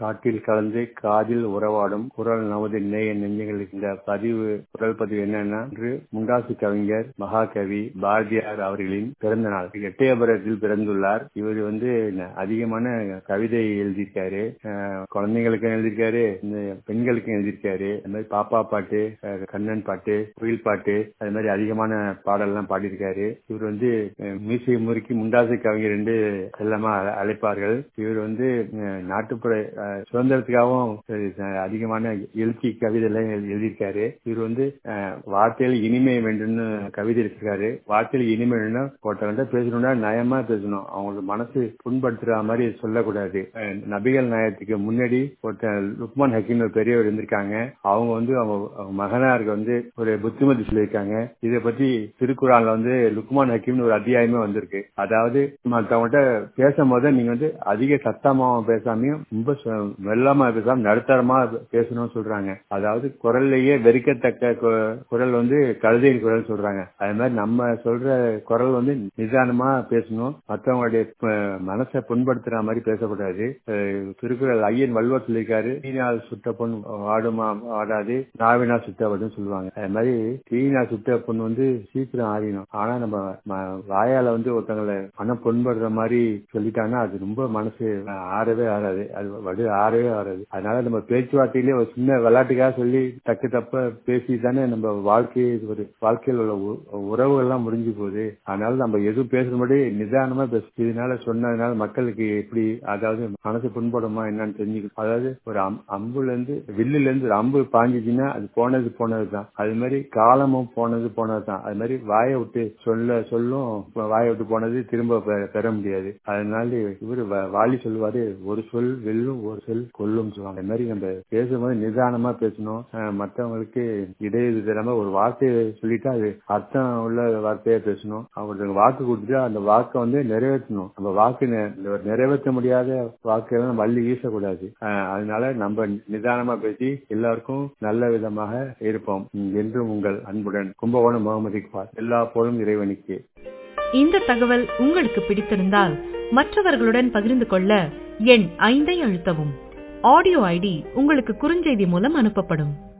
காற்றில் கலந்து காதில் உறவாடும் குரல் நமது நேய நெஞ்சங்களுக்கு இந்த பதிவு குரல் பதிவு என்னன்னா இன்று முண்டாசு கவிஞர் மகாகவி பாரதியார் அவர்களின் பிறந்த நாள் எட்டயபுரத்தில் பிறந்துள்ளார் இவர் வந்து அதிகமான கவிதை எழுதியிருக்காரு குழந்தைங்களுக்கு எழுதியிருக்காரு இந்த பெண்களுக்கு எழுதியிருக்காரு அது மாதிரி பாப்பா பாட்டு கண்ணன் பாட்டு குயில் பாட்டு அது மாதிரி அதிகமான பாடல்லாம் பாடியிருக்காரு இவர் வந்து மீசை முறுக்கி முண்டாசு கவிஞர் என்று செல்லமா அழைப்பார்கள் இவர் வந்து நாட்டுப்புற சுதந்திரத்துக்காகவும் அதிகமான எழுச்சி கவிதை எல்லாம் எழுதியிருக்காரு இவர் வந்து வார்த்தையில் இனிமை வேண்டும்னு கவிதை இருக்காரு வார்த்தையில் இனிமை வேணும்னா ஒருத்தவங்க பேசணும்னா நயமா பேசணும் அவங்களுக்கு மனசு புண்படுத்துற மாதிரி சொல்லக்கூடாது நபிகள் நாயத்துக்கு முன்னாடி ஒருத்தர் லுக்மான் ஹக்கீம் பெரியவர் இருந்திருக்காங்க அவங்க வந்து அவங்க மகனாருக்கு வந்து ஒரு புத்திமதி சொல்லியிருக்காங்க இதை பத்தி திருக்குறான்ல வந்து லுக்மான் ஹக்கீம்னு ஒரு அத்தியாயமே வந்திருக்கு அதாவது மற்றவங்கள்ட்ட பேசும்போது நீங்க வந்து அதிக சத்தமா பேசாமையும் ரொம்ப மெல்லாம பேசாம நடுத்தரமா பேசணும்னு சொல்றாங்க அதாவது குரல்லையே வெறுக்கத்தக்க குரல் வந்து கழுதையின் குரல் சொல்றாங்க அது மாதிரி நம்ம சொல்ற குரல் வந்து நிதானமா பேசணும் மற்றவங்களுடைய மனசை புண்படுத்துற மாதிரி பேசக்கூடாது திருக்குறள் ஐயன் வல்வர் சொல்லியிருக்காரு தீனால் சுட்ட பொண்ணு ஆடுமா ஆடாது நாவினா சுட்ட அப்படின்னு சொல்லுவாங்க அது மாதிரி தீனா சுட்ட பொண்ணு வந்து சீக்கிரம் ஆடிடும் ஆனா நம்ம வாயால வந்து ஒருத்தங்களை மனம் புண்படுற மாதிரி சொல்லிட்டாங்கன்னா அது ரொம்ப மனசு ஆறவே ஆறாது அது வடு ஆறவே ஆறாது அதனால நம்ம பேச்சுவார்த்தையிலே ஒரு சின்ன விளையாட்டுக்காக சொல்லி தக்கு தப்ப பேசி தானே நம்ம வாழ்க்கையை ஒரு வாழ்க்கையில் உள்ள உறவுகள் எல்லாம் முடிஞ்சு போகுது அதனால நம்ம எதுவும் பேசுறபடி நிதானமா பேச இதனால சொன்னதுனால மக்களுக்கு எப்படி அதாவது மனசு புண்படுமா என்னன்னு தெரிஞ்சுக்கணும் அதாவது ஒரு அம்புல இருந்து வில்லுல இருந்து ஒரு அம்பு பாஞ்சிச்சுன்னா அது போனது போனதுதான் அது மாதிரி காலமும் போனது போனதுதான் அது மாதிரி வாயை விட்டு சொல்ல சொல்லும் வாயை விட்டு போனது திரும்ப பெற முடியாது அதனால இவர் வாலி சொல்லுவாரு ஒரு சொல் வெல்லும் ஒரு சொல் கொல்லும் சொல்லுவாங்க அது மாதிரி நம்ம பேசும்போது நிதானமா பேசணும் மற்றவங்களுக்கு இடையூறு தராம ஒரு வார்த்தையை சொல்லிட்டு அது அர்த்தம் உள்ள வார்த்தையா பேசணும் அவங்களுக்கு வாக்கு கொடுத்துட்டு அந்த வாக்கை வந்து நிறைவேற்றணும் நம்ம வாக்கு நிறைவேற்ற முடியாத வாக்கெல்லாம் நம்ம அள்ளி வீசக்கூடாது அதனால நம்ம நிதானமா பேசி எல்லாருக்கும் நல்ல விதமாக இருப்போம் என்றும் உங்கள் அன்புடன் கும்பகோணம் முகமது இக்பால் எல்லா போலும் இறைவனுக்கு இந்த தகவல் உங்களுக்கு பிடித்திருந்தால் மற்றவர்களுடன் பகிர்ந்து கொள்ள எண் ஐந்தை அழுத்தவும் ஆடியோ ஐடி உங்களுக்கு குறுஞ்செய்தி மூலம் அனுப்பப்படும்